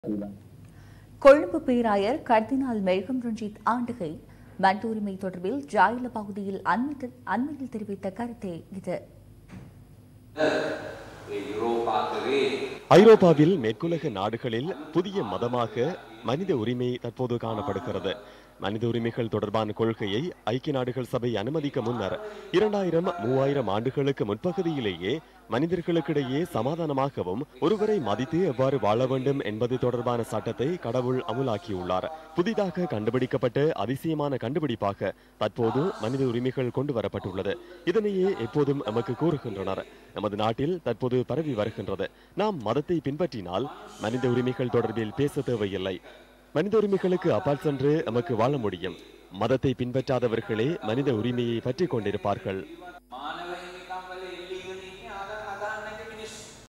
கொழும்பு பேராயர் கர்தினால் மெல்கம் ரஞ்சித் ஆண்டுகை மனித உரிமை தொடர்பில் ஜாயில பகுதியில் அண்மையில் அண்மையில் தெரிவித்த கருத்தே இது ஐரோப்பாவில் மேற்குலக நாடுகளில் புதிய மதமாக மனித உரிமை தற்போது காணப்படுகிறது மனித உரிமைகள் தொடர்பான கொள்கையை ஐக்கிய நாடுகள் சபை அனுமதிக்க முன்னர் இரண்டாயிரம் மூவாயிரம் ஆண்டுகளுக்கு முற்பகுதியிலேயே மனிதர்களுக்கிடையே சமாதானமாகவும் ஒருவரை மதித்து எவ்வாறு வாழ வேண்டும் என்பது தொடர்பான சட்டத்தை கடவுள் அமுலாக்கியுள்ளார் புதிதாக கண்டுபிடிக்கப்பட்ட அதிசயமான கண்டுபிடிப்பாக தற்போது மனித உரிமைகள் கொண்டு வரப்பட்டுள்ளது இதனையே எப்போதும் எமக்கு கூறுகின்றனர் நமது நாட்டில் தற்போது பரவி வருகின்றது நாம் மதத்தை பின்பற்றினால் மனித உரிமைகள் தொடர்பில் பேச தேவையில்லை மனித உரிமைகளுக்கு அப்பால் சென்று எமக்கு வாழ முடியும் மதத்தை பின்பற்றாதவர்களே மனித உரிமையை பற்றிக் கொண்டிருப்பார்கள் මානව